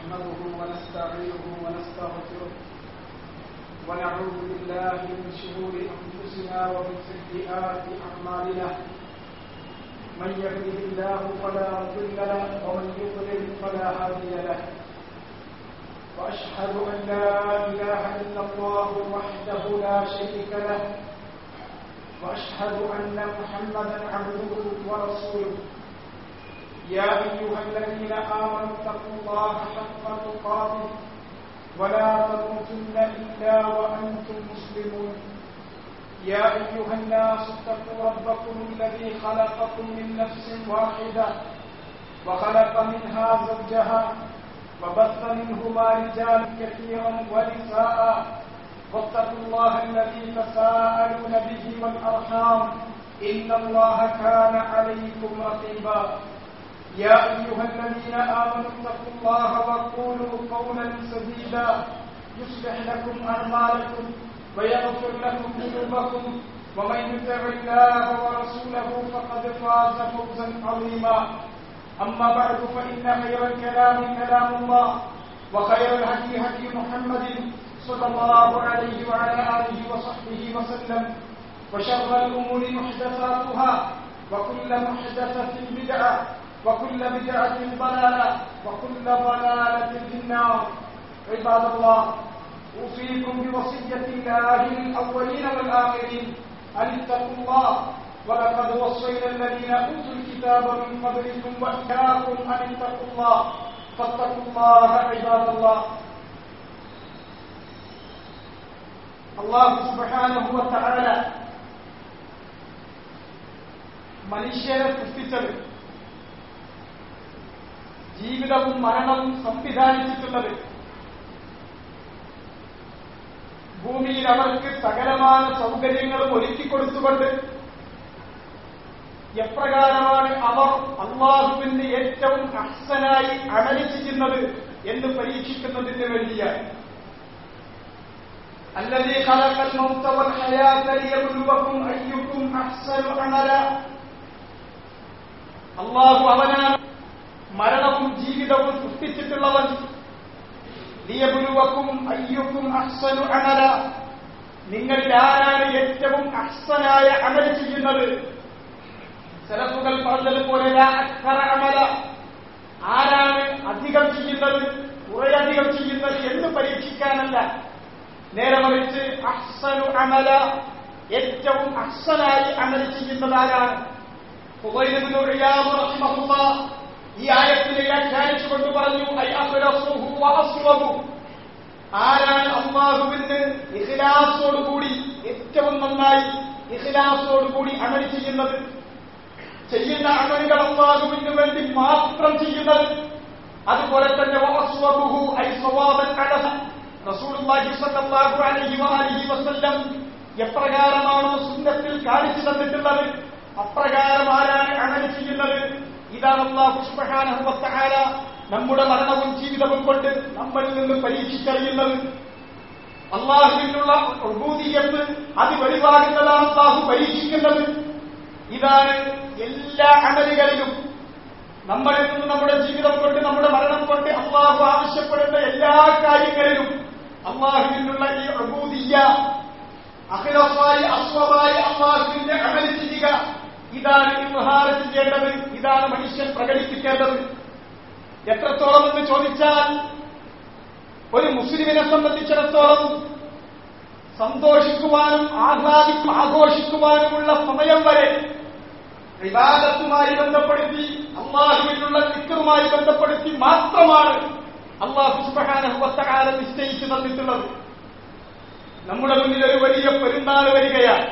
نحمده ونستعينه ونستغفره ونعوذ بالله من شرور أنفسنا ومن سيئات أعمالنا من يهده الله فلا مضل له ومن يضلل فلا هادي له وأشهد أن لا إله إلا الله وحده لا شريك له وأشهد أن محمدا عبده ورسوله يا أيها الذين آمنوا اتقوا الله حق تقاته ولا تموتن إلا وأنتم مسلمون يا أيها الناس اتقوا ربكم الذي خلقكم من نفس واحدة وخلق منها زوجها وبث منهما رجالا كثيرا ونساء واتقوا الله الذي تساءلون به والأرحام إن الله كان عليكم رقيبا يا أيها الذين آمنوا اتقوا الله وقولوا قولا سديدا يصلح لكم أعمالكم ويغفر لكم ذنوبكم ومن يطع الله ورسوله فقد فاز فوزا عظيما أما بعد فإن خير الكلام كلام الله وخير الهدي هدي محمد صلى الله عليه وعلى آله وصحبه وسلم وشر الأمور محدثاتها وكل محدثة بدعة وكل بدعة ضلالة وكل ضلالة في النار عباد الله أوصيكم بوصية الله للأولين والآخرين أن اتقوا الله ولقد وصينا الذين أوتوا الكتاب من قبلكم وإياكم أن اتقوا الله فاتقوا الله عباد الله അള്ളാഹു സുബാനുഭവത്താല മനുഷ്യരെ സൃഷ്ടിച്ചത് ജീവിതവും മരണവും സംവിധാനിച്ചിട്ടുള്ളത് ഭൂമിയിൽ അവർക്ക് സകലമായ സൗകര്യങ്ങളും ഒരുക്കിക്കൊടുത്തുകൊണ്ട് എപ്രകാരമാണ് അവർ അള്ളാഹുവിന്റെ ഏറ്റവും അഹ്സനായി അമല് ചെയ്യുന്നത് എന്ന് പരീക്ഷിക്കുന്നതിന് വേണ്ടിയാണ് الذي خلق الموت والحياة ليبلوكم أيكم أحسن عملا അള്ളാഹു അവനാണ് മരണവും ജീവിതവും സൃഷ്ടിച്ചിട്ടുള്ളവൻ ലിയബുലുവക്കും അയ്യുക്കും അഹ്സനു അമല നിങ്ങളിൽ ആരാണ് ഏറ്റവും അഹ്സനായ അമൽ ചെയ്യുന്നത് സെലഫുകൾ പറഞ്ഞതുപോലെ അക്കറ അമല ആരാണ് അധികം ചെയ്യുന്നത് കുറേയധികം ചെയ്യുന്നത് എന്ന് പരീക്ഷിക്കാനല്ല നേരെ മറിച്ച് അഹ്സനു അമല ഏറ്റവും അഹ്സനായി അമൽ ചെയ്യുന്നത് ആരാണ് ഈ ആയത്തിനെ വ്യാഖ്യാനിച്ചുകൊണ്ട് പറഞ്ഞു ആരാണ് അള്ളാഹുവിന് ഇഖിലാസോടുകൂടി ഏറ്റവും നന്നായി ഇഖിലാസോടുകൂടി അമൽ ചെയ്യുന്നത് ചെയ്യുന്ന അമലുകൾ അള്ളാഹുവിന് വേണ്ടി മാത്രം ചെയ്യുന്നത് അതുപോലെ തന്നെ എപ്രകാരമാണോ സുന്നത്തിൽ കാണിച്ചു തന്നിട്ടുള്ളത് അപ്രകാരം ആരാണ് അമൽ ചെയ്യുന്നത് ഇതാണ് അള്ളാഹു സുബ്ഹാനഹുവതആല നമ്മുടെ മരണവും ജീവിതവും കൊണ്ട് നമ്മളിൽ നിന്ന് പരീക്ഷിച്ചറിയുന്നത് അള്ളാഹുവിനുള്ള ഉബൂദിയത്ത് അത് വെളിവാകുന്നതാണ് അള്ളാഹു പരീക്ഷിക്കുന്നത് ഇതാണ് എല്ലാ അമലുകളിലും നമ്മളിൽ നിന്ന് നമ്മുടെ ജീവിതം കൊണ്ട് നമ്മുടെ മരണം കൊണ്ട് അള്ളാഹു ആവശ്യപ്പെടുന്ന എല്ലാ കാര്യങ്ങളിലും അള്ളാഹുവിനുള്ള ഈ ഉബൂദിയ അഖിലമായി അസ്വമായി അള്ളാഹുവിന്റെ അമൽ ചെയ്യുക ഇതാണ് ഇൻഹാര ചെയ്യേണ്ടത് ഇതാണ് മനുഷ്യൻ പ്രകടിപ്പിക്കേണ്ടത് എത്രത്തോളം എന്ന് ചോദിച്ചാൽ ഒരു മുസ്ലിമിനെ സംബന്ധിച്ചിടത്തോളം സന്തോഷിക്കുവാനും ആഹ്ലാദിക്കും ആഘോഷിക്കുവാനുമുള്ള സമയം വരെ വിവാദത്തുമായി ബന്ധപ്പെടുത്തി അള്ളാഹുവിനുള്ള നിക്കറുമായി ബന്ധപ്പെടുത്തി മാത്രമാണ് അള്ളാഹു സുബാനഹുവത്തകാല നിശ്ചയിച്ചു തന്നിട്ടുള്ളത് നമ്മുടെ മുന്നിൽ ഒരു വലിയ പെരുന്നാൾ വരികയാണ്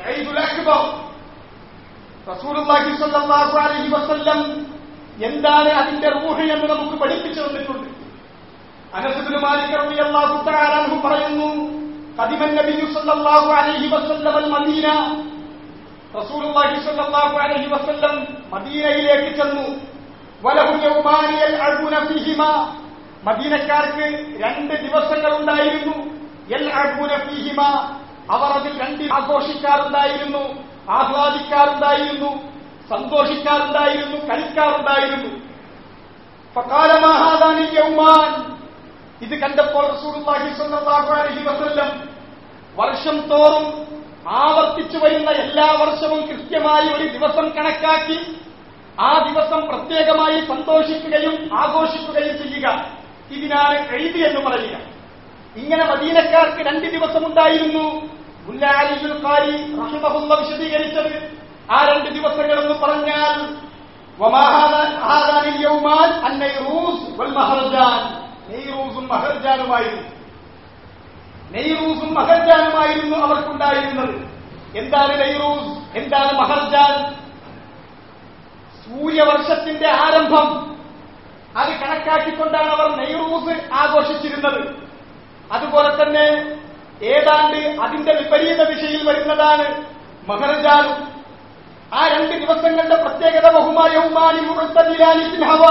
റസൂലുള്ളാഹി സ്വല്ലല്ലാഹു അലൈഹി വസല്ലം എന്താണ് അതിന്റെ റൂഹ് എന്ന് നമുക്ക് പഠിപ്പിച്ചു തന്നിട്ടുണ്ട് അനസുബിന് മാലിക് റളിയല്ലാഹു തആല അൻഹു പറയുന്നു ഖദിമൻ നബിയു സ്വല്ലല്ലാഹു അലൈഹി വസല്ലം അൽ മദീന റസൂലുള്ളാഹി സ്വല്ലല്ലാഹു അലൈഹി വസല്ലം മദീനയിലേക്ക് ചെന്നു വലഹു യൗമാനി യൽഅബുന ഫീഹിമ മദീനക്കാർക്ക് രണ്ട് ദിവസങ്ങൾ ഉണ്ടായിരുന്നു യൽഅബുന ഫീഹിമ അവർ അതിൽ രണ്ട് ആഘോഷിക്കാറുണ്ടായിരുന്നു ആഹ്ലാദിക്കാറുണ്ടായിരുന്നു സന്തോഷിക്കാറുണ്ടായിരുന്നു കളിക്കാറുണ്ടായിരുന്നു فقال ما هذان اليومان ഇത് കണ്ടപ്പോൾ റസൂലുള്ളാഹി സ്വല്ലല്ലാഹു അലൈഹി വസല്ലം വർഷം തോറും ആവർത്തിച്ചു വരുന്ന എല്ലാ വർഷവും കൃത്യമായി ഒരു ദിവസം കണക്കാക്കി ആ ദിവസം പ്രത്യേകമായി സന്തോഷിക്കുകയും ആഘോഷിക്കുകയും ചെയ്യുക ഇതിനാണ് എഴുതി എന്ന് പറയുക ഇങ്ങനെ മദീനക്കാർക്ക് രണ്ട് ദിവസമുണ്ടായിരുന്നു മുല്ല അലിയുൽ ഖാരി റഹിമഹുല്ല വിശദീകരിച്ചത് ആ രണ്ട് ദിവസങ്ങളെന്ന് പറഞ്ഞാൽ وما هذا- هذان اليومان النيروز والمهرجان നെയ്റൂസും മഹർജാനുമായിരുന്നു നെയ്റൂസും മഹർജാനുമായിരുന്നു അവർക്കുണ്ടായിരുന്നത് എന്താണ് നെയ്റൂസ് എന്താണ് മഹർജാൻ സൂര്യവർഷത്തിന്റെ ആരംഭം അത് കണക്കാക്കിക്കൊണ്ടാണ് അവർ നെയ്റൂസ് ആഘോഷിച്ചിരുന്നത് അതുപോലെ തന്നെ ഏതാണ്ട് അതിന്റെ വിപരീത ദിശയിൽ വരുന്നതാണ് മഹർജാനും ആ രണ്ട് ദിവസങ്ങളുടെ പ്രത്യേകത ബഹുമായവുമാനി മുഴുത്തതിലാനി ഹവ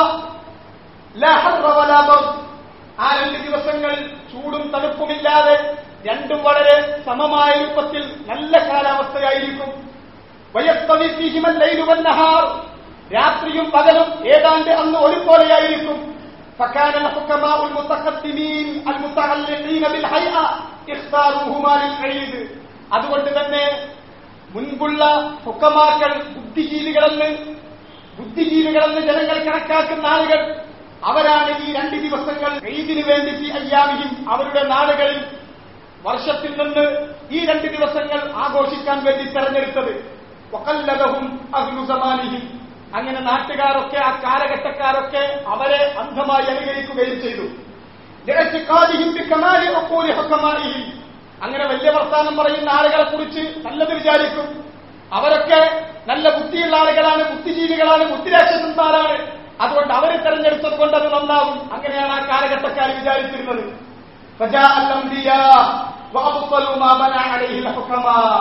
ലാ ഹർറ വലാ ബർദ്. ആ രണ്ട് ദിവസങ്ങൾ ചൂടും തണുപ്പുമില്ലാതെ രണ്ടും വളരെ സമമായ രൂപത്തിൽ നല്ല കാലാവസ്ഥയായിരിക്കും വയസ്തവി ഫീഹിമൽ ലൈലു വന്നഹാർ രാത്രിയും പകലും ഏതാണ്ട് അന്ന് ഒരുപോലെയായിരിക്കും فكان الحكماء المتقدمين المتعلقين بالهيئة اختاروهما للعيد അതുകൊണ്ട് തന്നെ മുൻപുള്ള ഹുക്കമാക്കൾ ബുദ്ധിജീവികളെന്ന് ബുദ്ധിജീവികളെന്ന് ജനങ്ങൾ കണക്കാക്കുന്ന ആളുകൾ അവരാണ് ഈ രണ്ട് ദിവസങ്ങൾ ഈദിന് വേണ്ടി ഈ അയ്യാമിയും അവരുടെ നാടുകളിൽ വർഷത്തിൽ നിന്ന് ഈ രണ്ട് ദിവസങ്ങൾ ആഘോഷിക്കാൻ വേണ്ടി തെരഞ്ഞെടുത്തത് വക്കല്ലതവും അഗ്നുസമാനിയും അങ്ങനെ നാട്ടുകാരൊക്കെ ആ കാലഘട്ടക്കാരൊക്കെ അവരെ അന്ധമായി അനുകരിക്കുകയും ചെയ്തു ലിഅ്തിഖാദിഹിം ബികമാലി ഉഖൂലി ഹുക്കമാഇഹിം. അങ്ങനെ വലിയ വർത്താനം പറയുന്ന ആളുകളെ കുറിച്ച് നല്ലത് വിചാരിക്കും അവരൊക്കെ നല്ല ബുദ്ധിയുള്ള ആളുകളാണ് ബുദ്ധിജീവികളാണ് ബുദ്ധിരാക്ഷസന്മാരാണ് അതുകൊണ്ട് അവരെ തെരഞ്ഞെടുത്തത് കൊണ്ട് അത് നന്നാവും അങ്ങനെയാണ് ആ കാലഘട്ടക്കാർ വിചാരിച്ചിരുന്നത് فجاء الأنبياء وأبطلوا ما بنى عليه الحكماء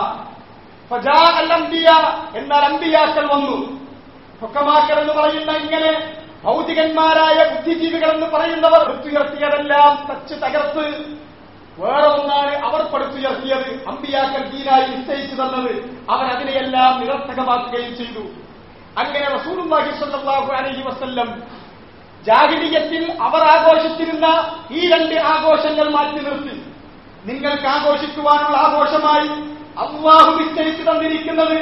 فجاء الأنبياء എന്നാൽ അമ്പിയാക്കൾ വന്നു ഹുക്കമാക്കൾ എന്ന് പറയുന്ന ഇങ്ങനെ ഭൗതികന്മാരായ ബുദ്ധിജീവികൾ എന്ന് പറയുന്നവർ പടുത്തുയർത്തിയതെല്ലാം തച്ച് തകർത്ത് വേറെ ഒന്നാണ് അവർ പടുത്തുയർത്തിയത് അമ്പിയാക്കൾ ദീനായി നിശ്ചയിച്ചു തന്നത് അവർ അതിനെയെല്ലാം നിരർത്ഥകമാക്കുകയും ചെയ്തു അങ്ങനെ റസൂലുള്ളാഹി സ്വല്ലല്ലാഹു അലൈഹി വസല്ലം ജാഹിലിയത്തിൽ അവർ ആഘോഷിച്ചിരുന്ന ഈ രണ്ട് ആഘോഷങ്ങൾ മാറ്റി നിർത്തി നിങ്ങൾക്ക് ആഘോഷിക്കുവാനുള്ള ആഘോഷമായി അള്ളാഹു നിശ്ചയിച്ചു തന്നിരിക്കുന്നത്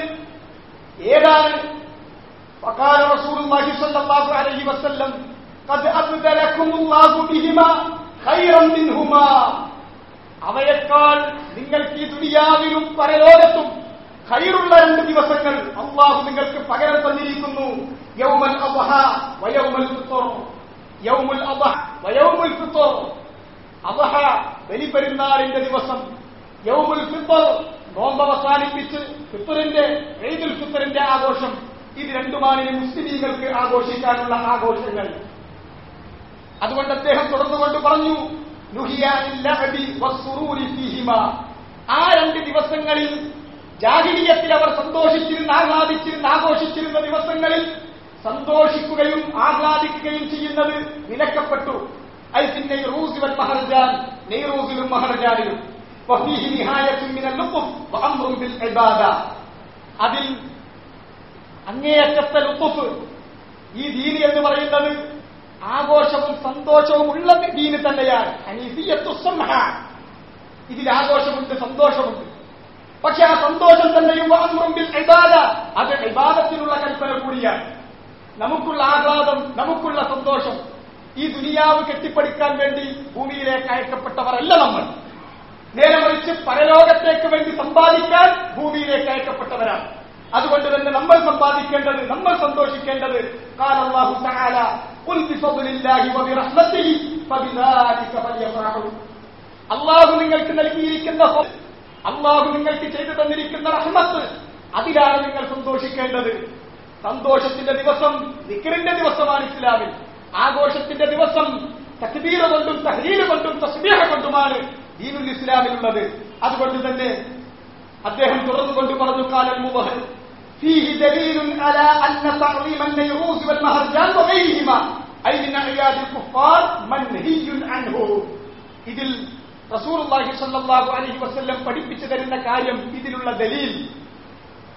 ഏതാണ് وقال رسول الله صلى الله عليه وسلم قد أبدلكم الله بهما خيرا منهما അവയേക്കാൾ നിങ്ങൾക്ക് ഈ ദുനിയാവിലും പരലോകത്തും ഖൈറുള്ള രണ്ട് ദിവസങ്ങൾ അള്ളാഹു നിങ്ങൾക്ക് പകരം തന്നിരിക്കുന്നു യൗമൽ അദ്ഹ വയൗമൽ ഫിത്ർ യൗമുൽ അദ്ഹ വയൗമുൽ ഫിത്ർ അദ്ഹ ബലിപെരുന്നാളിന്റെ ദിവസം യൗമുൽ ഫിത്ർ നോമ്പ് അവസാനിപ്പിച്ച് ഫിത്റിന്റെ ഈദുൽ ഫിത്റിന്റെ ആഘോഷം ഇത് രണ്ടുമാണ് ഇനി മുസ്ലിമീങ്ങൾക്ക് ആഘോഷിക്കാനുള്ള ആഘോഷങ്ങൾ അതുകൊണ്ട് അദ്ദേഹം തുടർന്നുകൊണ്ട് പറഞ്ഞു നുഹിയാനിൽ ലഅബി വസ്സുറൂരി ഫീഹിമ. ആ രണ്ട് ദിവസങ്ങളിൽ ജാഹിലിയത്തിൽ അവർ സന്തോഷിച്ചിരുന്ന ആഹ്ലാദിച്ചിരുന്ന ആഘോഷിച്ചിരുന്ന ദിവസങ്ങളിൽ സന്തോഷിക്കുകയും ആഹ്ലാദിക്കുകയും ചെയ്യുന്നത് വിലക്കപ്പെട്ടു ഐസിൻ നെയ്റൂസ് വൽ മഹർജാൻ നെയ്റൂസിലും മഹർജാനിലും വഫീഹി നിഹായത്തുൻ മിനൽ ലുത്ഫ് വഅംറുൻ ബിൽ ഇബാദ അതിൽ അങ്ങേയറ്റത്തെ ലുത്തുഫ് ഈ ദീന് എന്ന് പറയുന്നത് ആഘോഷവും സന്തോഷവും ഉള്ള ദീന് തന്നെയാണ് ഹനീഫിയത്തു സംഹ ഇതിൽ ആഘോഷമുണ്ട് സന്തോഷമുണ്ട് പക്ഷെ ആ സന്തോഷം തന്നെയും അമ്രുമ്പിൽ ഇബാദ അത് ഇബാദത്തിനുള്ള കൽപ്പന കൂടിയാണ് നമുക്കുള്ള ആഹ്ലാദം നമുക്കുള്ള സന്തോഷം ഈ ദുനിയാവ് കെട്ടിപ്പടുക്കാൻ വേണ്ടി ഭൂമിയിലേക്ക് അയക്കപ്പെട്ടവരല്ല നമ്മൾ നേരെ മറിച്ച് പരലോകത്തേക്ക് വേണ്ടി സമ്പാദിക്കാൻ ഭൂമിയിലേക്ക് അയക്കപ്പെട്ടവരാണ് അതുകൊണ്ട് തന്നെ നമ്മൾ സമ്പാദിക്കേണ്ടത് നമ്മൾ സന്തോഷിക്കേണ്ടത് قال الله تعالى قل بفضل الله وبرحمته فبذلك فليفرحوا അള്ളാഹു നിങ്ങൾക്ക് നൽകിയിരിക്കുന്ന ഫ- അള്ളാഹു നിങ്ങൾക്ക് ചെയ്തു തന്നിരിക്കുന്ന റഹ്മത്ത് അതിലാണ് നിങ്ങൾ സന്തോഷിക്കേണ്ടത് സന്തോഷത്തിന്റെ ദിവസം ദിക്കറിന്റെ ദിവസമാണ് ഇസ്ലാമിൽ ആഘോഷത്തിന്റെ ദിവസം തക്ബീർ കൊണ്ടും തഹ്ലീൽ കൊണ്ടും തസ്ബീഹ കൊണ്ടുമാണ് ദീനുൽ ഇസ്ലാമിലുള്ളത് അതുകൊണ്ട് തന്നെ അദ്ദേഹം തുറന്നുകൊണ്ട് പറഞ്ഞു കാലൽ മുബഹൽ فيه دليل على أن تعظيم النيروز والمهرجان وغيرهما أي من أعياد الكفار منهي عنه ഇതിൽ റസൂലുള്ളാഹി സ്വല്ലല്ലാഹു അലൈഹി വസല്ലം പഠിപ്പിച്ചു തരുന്ന കാര്യം ഇതിലുള്ള ദലീൽ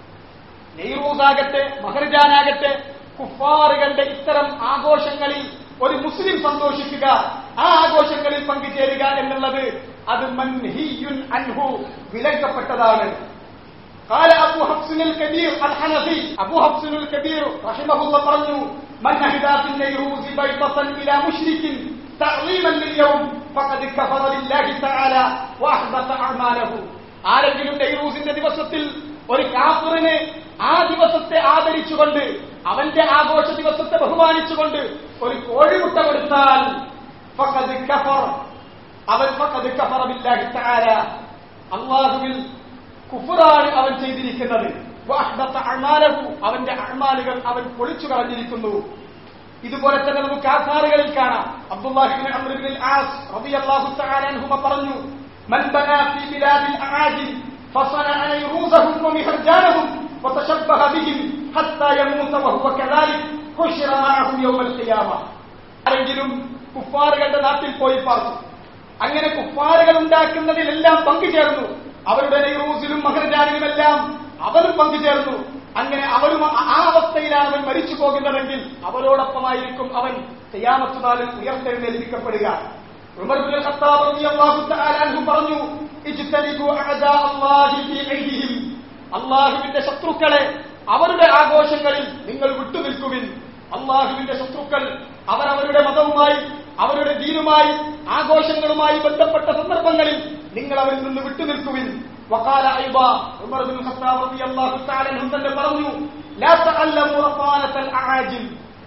നെയ്റൂസാകട്ടെ മഹർജാനാകട്ടെ കുഫാറുകളുടെ ഇത്തരം ആഘോഷങ്ങളിൽ ഒരു മുസ്ലിം സന്തോഷിക്കുക ആ ആഘോഷങ്ങളിൽ പങ്കുചേരുക എന്നുള്ളത് അത് മൻഹിയുൻ അൻഹു വിലക്കപ്പെട്ടതാണ് قال أبو حفص الكبير الحنفي أبو حفص الكبير رحمه الله പറഞ്ഞു من أهدى في النيروز بيضة إلى مشرك تعظيما لليوم فقد كفر بالله تعالى وأحبط أعماله ആരെങ്കിലും നൈറൂസിന്റെ ദിവസത്തിൽ ഒരു കാഫറിനെ ആ ദിവസത്തെ ആദരിച്ചുകൊണ്ട് അവന്റെ ആഘോഷ ദിവസത്തെ ബഹുമാനിച്ചുകൊണ്ട് ഒരു കോഴിമുട്ട കൊടുത്താൽ ഫഖദ് കഫർ അവൻ ഫഖദ് കഫറ ബില്ലാഹി തആല അല്ലാഹുവിൽ കുഫറാണ് അവൻ ചെയ്തിരിക്കുന്നത് വഅഹ്ബത അഅ്മാലഹു അവന്റെ അഅ്മാലുകൾ അവൻ പൊളിച്ചു കളഞ്ഞിരിക്കുന്നു ഇതുപോലെ തന്നെ നമുക്ക് ആധാറുകളിൽ കാണാം അബ്ദുല്ലാഹിബ്ൻ അംർ ഇബ്നുൽ ആസ് റളിയല്ലാഹു തആല അൻഹുമ പറഞ്ഞു മൻ ബനാ ഫീ ബിലാദിൽ അആജിം فصنع نيروزهم ومهرجانهم وتشبه بهم حتى يموت وهو كذلك حشر معهم يوم القيامة ആരെങ്കിലും കുഫാറുകളുടെ നാട്ടിൽ പോയി പാർത്തു അങ്ങനെ കുഫാറുകൾ ഉണ്ടാക്കുന്നതിലെല്ലാം പങ്കുചേർന്നു അവരുടെ നെയ്റൂസിലും മഹർജാനിലുമെല്ലാം അവരും പങ്കുചേർന്നു അങ്ങനെ അവരും ആ- ആ അവസ്ഥയിലാണ് അവൻ മരിച്ചു പോകുന്നതെങ്കിൽ അവരോടൊപ്പമായിരിക്കും അവൻ തെയ്യാമത്തുനാളിൽ ഉയർത്തെഴുന്നേൽപ്പിക്കപ്പെടുക ഉമർ ബിൻ ഖത്താബ് റളിയല്ലാഹു തആല അൻഹു പറഞ്ഞു ഇജ്തനിബു അഅദാ അല്ലാഹി ഫീ ഐദിഹിം അള്ളാഹുവിന്റെ ശത്രുക്കളെ അവരുടെ ആഘോഷങ്ങളിൽ നിങ്ങൾ വിട്ടുനിൽക്കുവിൻ അള്ളാഹുവിന്റെ ശത്രുക്കൾ അവർ അവരുടെ മതവുമായി അവരുടെ ദീനുമായി ആഘോഷങ്ങളുമായി ബന്ധപ്പെട്ട സന്ദർഭങ്ങളിൽ നിങ്ങൾ അവരിൽ നിന്ന് വിട്ടുനിൽക്കുവിൻ വഖാല അയ്ബ ഉമർ ബിൻ ഖത്താബ് റളിയല്ലാഹു തആല അൻഹു തന്നെ പറഞ്ഞു ലാ തഅല്ലമു റഫാനത്തൽ അആജിം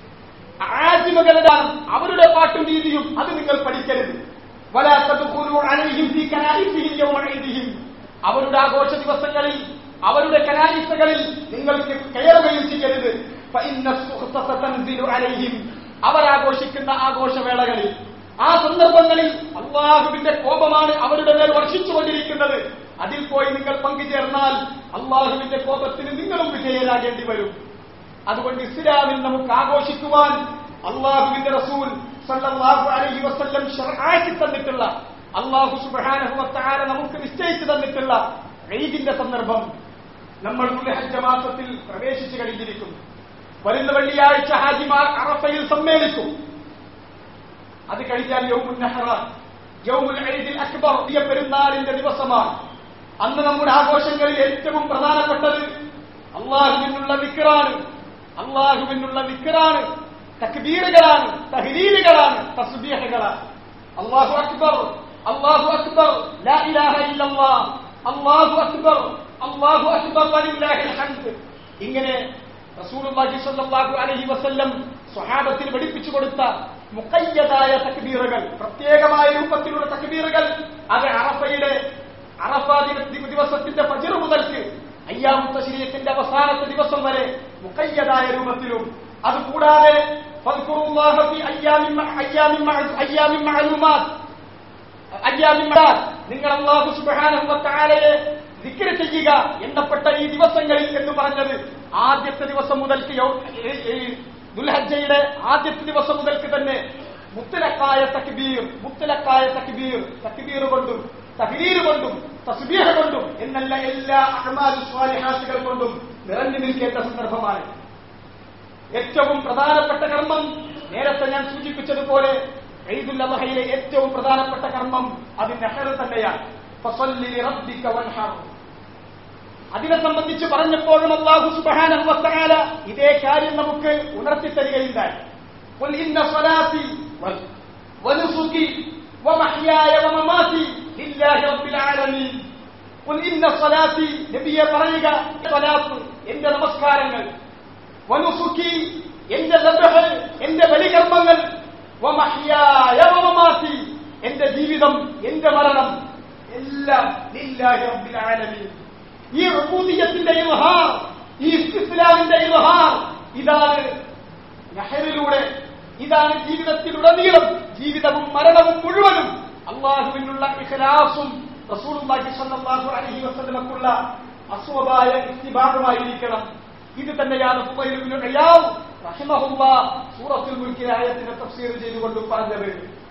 ആജിമകളുടെ അവരുടെ പാട്ടും രീതിയും അത് നിങ്ങൾ പഠിക്കരുത് വലാ തദ്ഖുലു അലൈഹിം ഫീ കനായിസിഹിം യൗമ ഈദിഹിം അവരുടെ ആഘോഷ ദിവസങ്ങളിൽ അവരുടെ കനായിസകളിൽ നിങ്ങൾക്ക് കയറുകയും ചെയ്യരുത് ഫഇന്ന സുഖ്തസ തൻസിലു അലൈഹിം അവർ ആഘോഷിക്കുന്ന ആഘോഷവേളകളിൽ ആ സന്ദർഭങ്ങളിൽ അള്ളാഹുവിന്റെ കോപമാണ് അവരുടെ മേൽ വർഷിച്ചുകൊണ്ടിരിക്കുന്നത് അതിൽ പോയി നിങ്ങൾ പങ്കുചേർന്നാൽ അള്ളാഹുവിന്റെ കോപത്തിന് നിങ്ങളും വിധേയരാകേണ്ടി വരും അതുകൊണ്ട് ഇസ്ലാമിൽ നമുക്ക് ആഘോഷിക്കുവാൻ അള്ളാഹുവിന്റെ റസൂൽ സല്ലല്ലാഹു അലൈഹി വസല്ലം ശർആക്കി തന്നിട്ടുള്ള അള്ളാഹു സുബ്ഹാനഹു വതആല നമുക്ക് നിശ്ചയിച്ചു തന്നിട്ടുള്ള ഈദിന്റെ സന്ദർഭം നമ്മൾ ദുൽഹജ്ജ മാസത്തിൽ പ്രവേശിച്ചു കഴിഞ്ഞിരിക്കുന്നു വരുന്ന വെള്ളിയാഴ്ച ഹാജിമാർ അറഫയിൽ സമ്മേളിക്കും അത് കഴിഞ്ഞാൽ യൗമുൻ നഹ്റ യൗമുൽ ഈദിൽ അക്ബർ വലിയ പെരുന്നാളിന്റെ ദിവസമാണ് അന്ന് നമ്മുടെ ആഘോഷങ്ങളിൽ ഏറ്റവും പ്രധാനപ്പെട്ടത് അള്ളാഹുവിനുള്ള വിക്റാണ് അള്ളാഹുവിനുള്ള വിക്റാണ് തക്ബീറുകളാണ് തഹ്ലീലുകളാണ് തസ്ബീഹുകളാണ് അള്ളാഹു അക്ബർ അള്ളാഹു അക്ബർ ലാ ഇലാഹ ഇല്ലല്ലാഹ് അള്ളാഹു അക്ബർ അള്ളാഹു അക്ബർ വലില്ലാഹിൽ ഹംദ് ഇങ്ങനെ റസൂലുള്ളാഹി സ്വല്ലല്ലാഹു അലൈഹി വസല്ലം സ്വഹാബത്തിന് പഠിപ്പിച്ചു കൊടുത്ത മുഖയ്യതായ തക്ബീറുകൾ പ്രത്യേകമായ രൂപത്തിലുള്ള തക്ബീറുകൾ അത് അറഫയുടെ അറഫ ദിന- ദിവസത്തിന്റെ ഫജ്ർ മുതൽക്ക് അയ്യാമത്തെ ശരീരത്തിന്റെ അവസാനത്തെ ദിവസം വരെ മുഖയ്യതായ രൂപത്തിലും അതുകൂടാതെ ഫദ്കുറുല്ലാഹ ഫി അയ്യാമിൻ മഅ- അയ്യാമിൻ മഅ- അയ്യാമിൻ മഅലൂമാത്ത് അയ്യാമിൻ മഅ- നിങ്ങൾ അല്ലാഹു സുബ്ഹാനഹു വതആലയെ ദിക്ർ ചെയ്യുക എണ്ണപ്പെട്ട ഈ ദിവസങ്ങളിൽ എന്ന് പറഞ്ഞത് ആദ്യത്തെ ദിവസം മുതൽക്ക് യൗ- ഈ- ഈ ദുൽഹജ്ജയുടെ ആദ്യത്തെ ദിവസം മുതൽക്ക് തന്നെ മുത്തലക്കായ തക്ബീർ മുത്തലക്കായ തക്ബീർ തക്ബീർ കൊണ്ടും തഹ്ലീൽ കൊണ്ടും തസ്ബീഹ് കൊണ്ടും എന്നല്ല എല്ലാ അഹ്മാദ് സ്വാലിഹാത്തുകൾ കൊണ്ടും നിറഞ്ഞു നിൽക്കേണ്ട സന്ദർഭമാണ് ഏറ്റവും പ്രധാനപ്പെട്ട കർമ്മം നേരത്തെ ഞാൻ സൂചിപ്പിച്ചതുപോലെ ഈദുൽ അദ്ഹയിലെ ഏറ്റവും പ്രധാനപ്പെട്ട കർമ്മം അത് നെഹർ തന്നെയാണ് ഫസല്ലി ലിറബ്ബിക വൻഹർ അതിനെ സംബന്ധിച്ച് പറഞ്ഞപ്പോഴും അല്ലാഹു സുബ്ഹാനഹു വതആല ഇതേ കാര്യം നമുക്ക് ഉണർത്തി തരികയുണ്ടായി ഖുൽ ഇന്ന സ്വലാത്തി വ- വനുസുകി വമഹ്യായ വമമാതി ലില്ലാഹി റബ്ബിൽ ആലമീൻ ഖുൽ ഇന്ന സ്വലാത്തി നബിയെ പറയുക സ്വലാത്ത് എന്റെ നമസ്കാരങ്ങൾ വനുസുഖി എന്റെ ലബ്ഹ് എന്റെ ബലികർമ്മങ്ങൾ വമഹ്യായ വമമാതി എന്റെ ജീവിതം എന്റെ മരണം എല്ലാം ലില്ലാഹി റബ്ബിൽ ആലമീൻ ഈ ഉബൂദിയത്തിന്റെ ഇൽഹാർ ഈ ഇസ്ലാമിന്റെ ഇൽഹാർ ഇതാണ് നഹറിലൂടെ ഇതാണ് ജീവിതത്തിലുടനീളം ജീവിതവും മരണവും മുഴുവനും അള്ളാഹുവിനുള്ള ഇഖ്ലാസും റസൂലുള്ളാഹി സ്വല്ലല്ലാഹു അലൈഹി വസല്ലമക്കുള്ള അസ്വബായ ഇസ്തിബാറുമായിരിക്കണം ഇത് തന്നെയാണ് ഫുബൈൽ ഇബ്നു ഇയാദ് റഹിമഹുല്ലാ സൂറത്തുൽ മുൽക്കിലെ ആയത്തിനെ തഫ്സീർ ചെയ്തുകൊണ്ട് പറഞ്ഞത്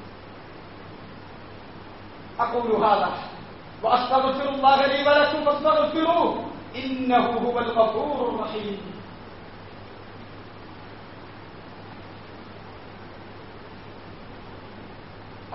أقول هذا وأستغفر الله لي ولكم فاستغفروه إنه هو الغفور الرحيم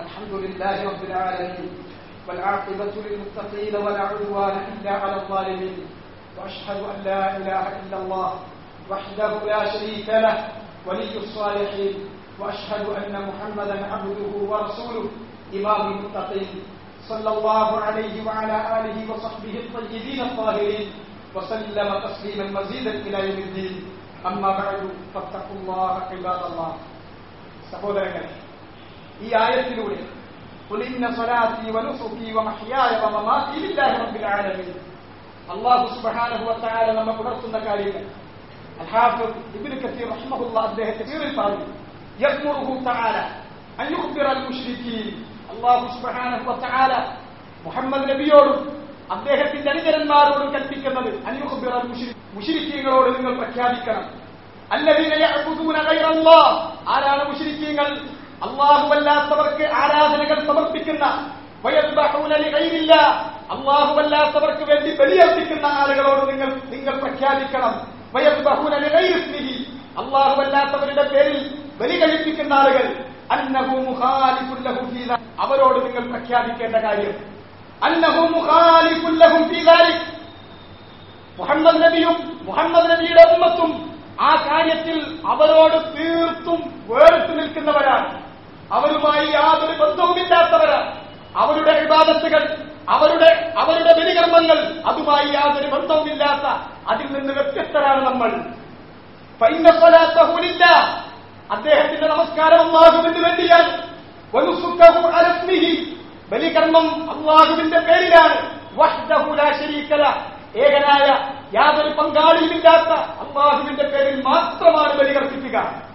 الحمد لله رب العالمين والعاقبة للمتقين ولا عدوان إلا على الظالمين وأشهد أن لا إله إلا الله وحده لا شريك له ولي الصالحين وأشهد أن محمدا عبده ورسوله إمام المتقين صلى الله عليه وعلى آله وصحبه الطيبين الطاهرين وسلم تسليما مزيدا إلى يوم الدين أما بعد فاتقوا الله عباد الله സഹോദരങ്ങളെ ഈ ആയത്തിലൂടെ قل إن صلاتي ونسكي ومحياي ومماتي لله رب العالمين അള്ളാഹു സുബ്ഹാനഹു വതആല നമ്മെ പുലർത്തുന്ന കാര്യങ്ങൾ الحافظ ابن كثير رحمه الله അദ്ദേഹത്തെ കീറിൽ പറഞ്ഞു يأمره تعالى أن يخبر المشركين അള്ളാഹു സുബ്ഹാനഹു വതആല മുഹമ്മദ് നബിയോടും അദ്ദേഹത്തിന്റെ അനുചരന്മാരോടും കൽപ്പിക്കുന്നത് അൻ യുഖ്ബിറ മുശ്രിക്കീങ്ങളോട് നിങ്ങൾ പ്രഖ്യാപിക്കണം الذين يعبدون غير الله ആരാണ് മുശ്രിക്കീങ്ങൾ അല്ലാഹുവല്ലാത്തവർക്ക് ആരാധനകൾ സമർപ്പിക്കുന്ന വയദ്ബഹൂന ലിഗൈരില്ല അല്ലാഹുവല്ലാത്തവർക്ക് വേണ്ടി ബലിയർപ്പിക്കുന്ന ആളുകളോട് നിങ്ങൾ നിങ്ങൾ പ്രഖ്യാപിക്കണം വയദ്ബഹൂന ലിഗൈരിസ്മിഹി അല്ലാഹുവല്ലാത്തവരുടെ പേരിൽ ബലി കഴിപ്പിക്കുന്ന ആളുകൾ അന്നഹു മുഖാലിഫുൻ ലഹു ഫീ ദാ- അവരോട് നിങ്ങൾ പ്രഖ്യാപിക്കേണ്ട കാര്യം അന്നഹു മുഖാലിഫുൻ ലഹും ഫീ ദാലിക് മുഹമ്മദ് നബിയും മുഹമ്മദ് നബിയുടെ ഉമ്മത്തും ആ കാര്യത്തിൽ അവരോട് തീർത്തും വേറിട്ട് നിൽക്കുന്നവരാണ് അവരുമായി യാതൊരു ബന്ധവുമില്ലാത്തവരാണ് അവരുടെ വിവാദത്തുകൾ അവരുടെ അവരുടെ ബലികർമ്മങ്ങൾ അതുമായി യാതൊരു ബന്ധവുമില്ലാത്ത അതിൽ നിന്ന് വ്യത്യസ്തരാണ് നമ്മൾ ഫൈന സ്വലാത്തഹു ലില്ലാഹ്. അദ്ദേഹത്തിന്റെ നമസ്കാരം അള്ളാഹുവിന് വേണ്ടിയാണ് വനുസുക്കഹു അലസ്മിഹി. ബലികർമ്മം അള്ളാഹുവിന്റെ പേരിലാണ് വഹ്ദഹു ലാ ശരീക ലഹ്. ഏകനായ യാതൊരു പങ്കാളിയുമില്ലാത്ത അള്ളാഹുവിന്റെ പേരിൽ മാത്രമാണ് ബലികർപ്പിക്കുക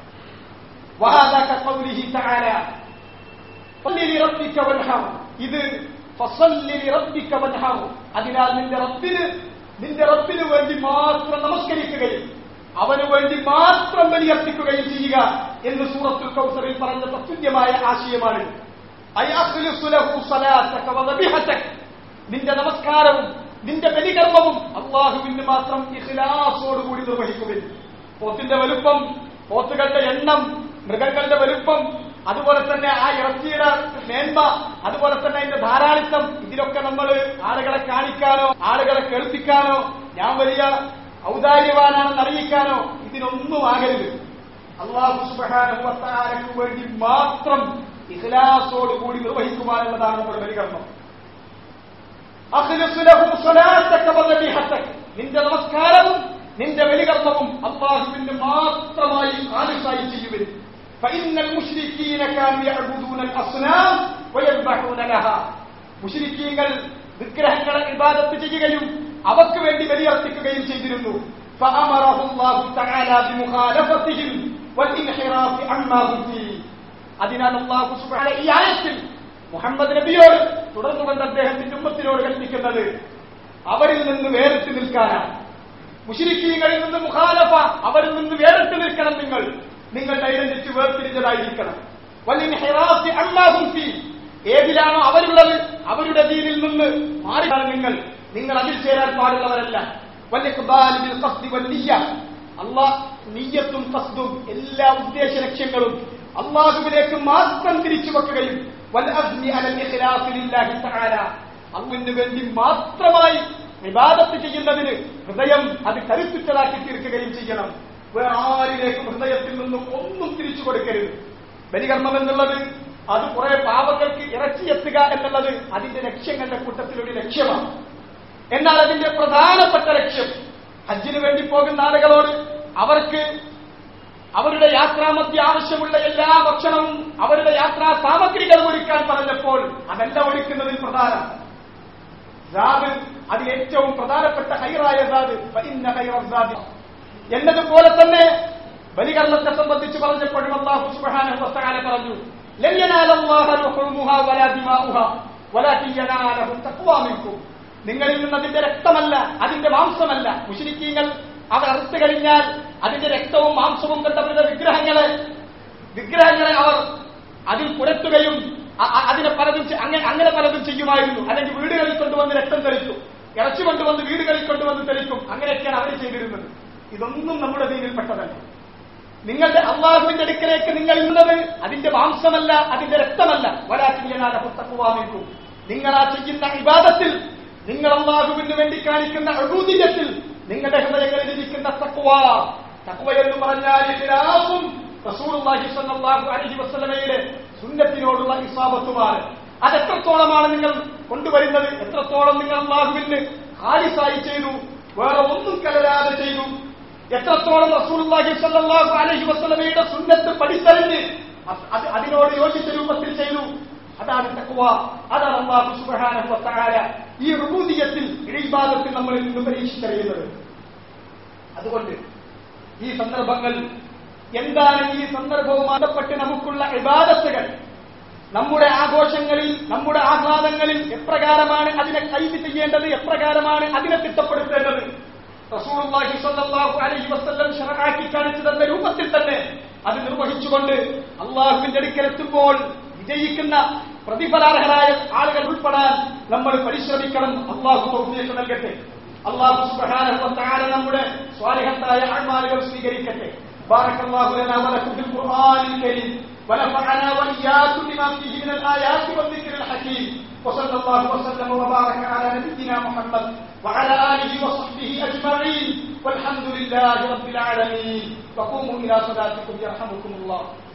وهذا كقوله تعالى فصل لربك وانحر ഇത് فصل لربك وانحر അതിനാൽ നിന്റെ റബ്ബിന് നിന്റെ റബ്ബിന് വേണ്ടി മാത്രം നമസ്കരിക്കുകയും അവന് വേണ്ടി മാത്രം ബലിയർപ്പിക്കുകയും ചെയ്യുക എന്ന് സൂറത്തുൽ കൗസറിൽ പറഞ്ഞ തത്തുല്യമായ ആശയമാണ് അയ് അഖ്ലിസു ലഹു സ്വലാത്തക വദബിഹതക. നിന്റെ നമസ്കാരവും നിന്റെ ബലികർമ്മവും അള്ളാഹുവിന് മാത്രം ഇഖ്ലാസോടുകൂടി നിർവഹിക്കുവിൻ പോത്തിന്റെ വലുപ്പം പോത്തുകളുടെ എണ്ണം മൃഗങ്ങളുടെ വലുപ്പം അതുപോലെ തന്നെ ആ ഇറച്ചിയുടെ മേന്മ അതുപോലെ തന്നെ അതിന്റെ ധാരാളിത്തം ഇതിലൊക്കെ നമ്മൾ ആളുകളെ കാണിക്കാനോ ആളുകളെ കേൾപ്പിക്കാനോ ഞാൻ വലിയ ഔദാര്യവാനാണെന്ന് അറിയിക്കാനോ ഇതിനൊന്നും ആകരുത് അള്ളാഹു സുബാനക്ക് വേണ്ടി മാത്രം ഇഖ്ലാസോടുകൂടി നിർവഹിക്കുവാനുള്ളതാണ് നമ്മുടെ ബലികർമ്മം അഖ്ലിസ് ലഹു സ്വലാത്തക വദബിഹതക. നിന്റെ നമസ്കാരവും നിന്റെ ബലികർമ്മവും അള്ളാഹുവിന് മാത്രമായി ഖാലിസായി ചെയ്യുവിൻ فإن المشركين كانوا يعبدون الأصنام ويذبحون لها മുശ്രിക്കീങ്ങൾ വിഗ്രഹങ്ങളെ ഇബാദത്ത് ചെയ്യുകയും അവക്ക് വേണ്ടി ബലിയർപ്പിക്കുകയും ചെയ്തിരുന്നു فأمره الله تعالى بمخالفتهم والانحراف عما هم فيه അതിനാൽ അള്ളാഹു സുബ്ഹാന ഈ ആയത്തിൽ മുഹമ്മദ് നബിയോട് തുടർന്നുകൊണ്ട് അദ്ദേഹത്തിന്റെ ഉമ്മത്തിനോട് കൽപ്പിക്കുന്നത് അവരിൽ നിന്ന് വേറിട്ട് നിൽക്കാനാണ് മുഷിരിക്കീങ്ങളിൽ നിന്ന് മുഖാലഫ അവരിൽ നിന്ന് വേറിട്ട് നിൽക്കണം നിങ്ങൾ നിങ്ങളുടെ ഐഡന്റിറ്റി വേർതിരിഞ്ഞതായിരിക്കണം വല്ലിൻഹിറാഫി അമ്മാഹും ഫീ. ഏതിലാണോ അവരുള്ളത് അവരുടെ ദീനിൽ നിന്ന് മാറിയാണ് നിങ്ങൾ നിങ്ങൾ അതിൽ ചേരാൻ പാടുള്ളവരല്ല വല്ലിഖ്ബാലി ബിൽ ഖസ്ദി വന്നിയ്യ. അള്ളാഹ് നീയത്തും കസ്ദും എല്ലാ ഉദ്ദേശ ലക്ഷ്യങ്ങളും അള്ളാഹുവിലേക്ക് മാത്രം തിരിച്ചു വെക്കുകയും വൽ അസ്മി അലൽ ഇഖ്ലാസി ലില്ലാഹി തആല അള്ളാഹുവിന് വേണ്ടി മാത്രമായി വിവാദത്ത് ചെയ്യുന്നതിന് ഹൃദയം അത് കരുത്തുറ്റതാക്കി തീർക്കുകയും ചെയ്യണം വേറെ ആരിലേക്കും ഹൃദയത്തിൽ നിന്നും ഒന്നും തിരിച്ചു കൊടുക്കരുത് ബലികർമ്മം എന്നുള്ളത് അത് കുറെ പാവങ്ങൾക്ക് ഇറച്ചിയെത്തുക എന്നുള്ളത് അതിന്റെ ലക്ഷ്യങ്ങളുടെ കൂട്ടത്തിലൊരു ലക്ഷ്യമാണ് എന്നാൽ അതിന്റെ പ്രധാനപ്പെട്ട ലക്ഷ്യം ഹജ്ജിന് വേണ്ടി പോകുന്ന ആളുകളോട് അവർക്ക് അവരുടെ യാത്രാമധ്യ ആവശ്യമുള്ള എല്ലാ ഭക്ഷണവും അവരുടെ യാത്രാ സാമഗ്രികൾ ഒരുക്കാൻ പറഞ്ഞപ്പോൾ അതല്ല ഒരുക്കുന്നതിൽ പ്രധാനം സാദ് അതിൽ ഏറ്റവും പ്രധാനപ്പെട്ട ഹൈറായ സാദ് ഫഇന്ന ഹൈറ സാദ് എന്നതുപോലെ തന്നെ ബലികർമ്മത്തെ സംബന്ധിച്ച് പറഞ്ഞപ്പോഴും അള്ളാഹു സുബ്ഹാനഹു വതആല പറഞ്ഞു ലൻ യനാലല്ലാഹ ലുഹൂമുഹാ വലാ ദിമാഉഹാ വലാകിൻ യനാലഹു തഖ്വാ മിൻകും നിങ്ങളിൽ നിന്ന് അതിന്റെ രക്തമല്ല അതിന്റെ മാംസമല്ല മുശ്രിക്കീങ്ങൾ അവർ അറുത്തു കഴിഞ്ഞാൽ അതിന്റെ രക്തവും മാംസവും കണ്ട അവരുടെ വിഗ്രഹങ്ങളെ വിഗ്രഹങ്ങളെ അവർ അതിൽ പുരട്ടുകയും അ- അ- അതിനെ പലതും ചെ- അങ്ങനെ അങ്ങനെ പലതും ചെയ്യുമായിരുന്നു അല്ലെങ്കിൽ വീടുകളിൽ കൊണ്ടുവന്ന് രക്തം തെളിക്കും ഇറച്ചി കൊണ്ടുവന്ന് വീടുകളിൽ കൊണ്ടുവന്ന് തെളിക്കും അങ്ങനെയൊക്കെയാണ് അവർ ചെയ്തിരുന്നത് ഇതൊന്നും നമ്മുടെ ദീനിൽപ്പെട്ടതല്ല നിങ്ങളുടെ അള്ളാഹുവിന്റെ അടുക്കലേക്ക് നിങ്ങൾ ഇന്നത് അതിന്റെ മാംസമല്ല അതിന്റെ രക്തമല്ല വരാക്കിയനാകും നിങ്ങൾ ആ ചെയ്യുന്ന ഇബാദത്തിൽ നിങ്ങൾ അള്ളാഹുവിന് വേണ്ടി കാണിക്കുന്ന അഴൂതിയത്തിൽ നിങ്ങളുടെ ഹൃദയങ്ങളിൽ ഇരിക്കുന്ന തക്വ തക്വ എന്ന് പറഞ്ഞാൽ ഇതിലാസും റസൂലുള്ളാഹി സ്വല്ലല്ലാഹു അലൈഹി വസല്ലമയുടെ സുന്നത്തിനോടുള്ള ഇസാബത്തുമാണ് അതെത്രത്തോളമാണ് നിങ്ങൾ കൊണ്ടുവരുന്നത് എത്രത്തോളം നിങ്ങൾ അള്ളാഹുവിന് ഹാരിസായി ചെയ്തു വേറെ ഒന്നും കലരാതെ ചെയ്തു എത്രത്തോളം റസൂലുള്ളാഹി സ്വല്ലല്ലാഹു അലൈഹി വസല്ലമയുടെ സുന്നത്ത് പഠിച്ചറിഞ്ഞ് അത് അത് അതിനോട് യോജിച്ച രൂപത്തിൽ ചെയ്തു അതാണ് തക്വ അതാണ് അള്ളാഹു സുബ്ഹാനഹു വ തആല ഈ റുബൂദിയത്തിൽ ഇഴിബാദത്തിൽ നമ്മളിൽ നിന്ന് പരീക്ഷിച്ചറിയുന്നത് അതുകൊണ്ട് ഈ സന്ദർഭങ്ങൾ എന്താണ് ഈ സന്ദർഭവുമായി ബന്ധപ്പെട്ട് നമുക്കുള്ള ഇബാദത്തുകൾ നമ്മുടെ ആഘോഷങ്ങളിൽ നമ്മുടെ ആഹ്ലാദങ്ങളിൽ എപ്രകാരമാണ് അതിനെ കൈത് ചെയ്യേണ്ടത് എപ്രകാരമാണ് അതിനെ തിട്ടപ്പെടുത്തേണ്ടത് റസൂലുള്ളാഹി സ്വല്ലല്ലാഹു അലൈഹി വസല്ലം ശറആക്കി കാണിച്ചു തന്ന രൂപത്തിൽ തന്നെ അത് നിർവഹിച്ചുകൊണ്ട് അള്ളാഹുവിന്റെ അടുക്കലെത്തുമ്പോൾ വിജയിക്കുന്ന പ്രതിഫലാർഹരായ ആളുകൾ ഉൾപ്പെടാൻ നമ്മൾ പരിശ്രമിക്കണം അള്ളാഹു തൗഫീഖ് നൽകട്ടെ അള്ളാഹു സുബ്ഹാനഹു വ തആല നമ്മുടെ സ്വാലിഹത്തായ അഅ്മാലുകൾ സ്വീകരിക്കട്ടെ بارك الله لنا ولكم في القرآن الكريم ونفعنا وإياكم بما فيه من الآيات والذكر الحكيم وصلى الله وسلم وبارك على نبينا محمد وعلى آله وصحبه أجمعين والحمد لله رب العالمين وقوموا إلى صلاتكم يرحمكم الله